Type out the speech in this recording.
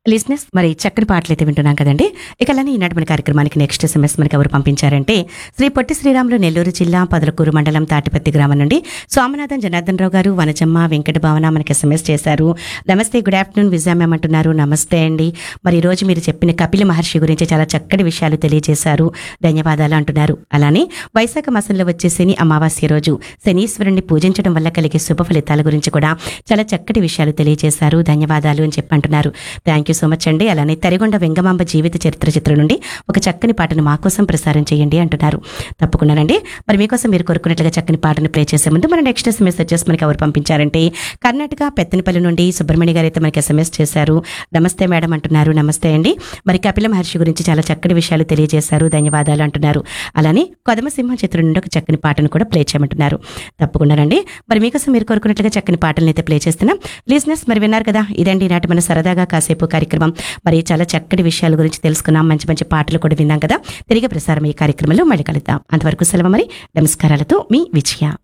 లిజినెస్ మరి చక్కని పాటలు అయితే వింటున్నాం కదండి ఇక అలానే ఈనాటి మన కార్యక్రమానికి నెక్స్ట్ ఎస్ఎంఎస్ మనకి ఎవరు పంపించారంటే శ్రీ పొట్టి శ్రీరాములు నెల్లూరు జిల్లా పదలకూరు మండలం తాటిపత్తి గ్రామం నుండి స్వామినాథన్ జనార్దన్ రావు గారు వనజమ్మ వెంకట భావన మనకి ఎస్ఎంఎస్ చేశారు నమస్తే గుడ్ ఆఫ్టర్నూన్ విజయ మ్యామ్ అంటున్నారు నమస్తే అండి మరి ఈ రోజు మీరు చెప్పిన కపిల మహర్షి గురించి చాలా చక్కటి విషయాలు తెలియజేశారు ధన్యవాదాలు అంటున్నారు అలానే వైశాఖ మాసంలో వచ్చే శని అమావాస్య రోజు శనీశ్వరుణ్ణి పూజించడం వల్ల కలిగే శుభ ఫలితాల గురించి కూడా చాలా చక్కటి విషయాలు తెలియజేశారు ధన్యవాదాలు అని చెప్పి అంటున్నారు థ్యాంక్ యూ సో మచ్ అండి అలానే తరిగొండ వెంగమాంబ జీవిత చరిత్ర చిత్రం నుండి ఒక చక్కని పాటను మా కోసం ప్రసారం చేయండి అంటున్నారు తప్పకుండానండి మరి మీకోసం మీరు కోరుకున్నట్లుగా చక్కని పాటను ప్లే చేసే ముందు మన నెక్స్ట్ ఎస్ఎంఎస్ వచ్చేసి మనకి ఎవరు పంపించారంటే కర్ణాటక పెత్తనపల్లి నుండి సుబ్రహ్మణ్య గారు అయితే మనకి ఎస్ఎంఎస్ చేశారు నమస్తే మేడం అంటున్నారు నమస్తే అండి మరి కపిల మహర్షి గురించి చాలా చక్కటి విషయాలు తెలియజేశారు ధన్యవాదాలు అంటున్నారు అలానే కొదమసింహ చిత్రం నుండి ఒక చక్కని పాటను కూడా ప్లే చేయమంటున్నారు తప్పకుండానండి మరి మీకోసం మీరు కోరుకున్నట్లుగా చక్కని పాటలను అయితే ప్లే చేస్తున్నాం లిజినెస్ మరి విన్నారు కదా ఇదండి నాటి మన సరదాగా కాసేపు కార్యక్రమం మరి చాలా చక్కటి విషయాల గురించి తెలుసుకున్నాం మంచి మంచి పాటలు కూడా విన్నాం కదా తిరిగి ప్రసారం ఈ కార్యక్రమంలో మళ్ళీ కలుద్దాం అంతవరకు సెలవు మరి నమస్కారాలతో మీ విజయ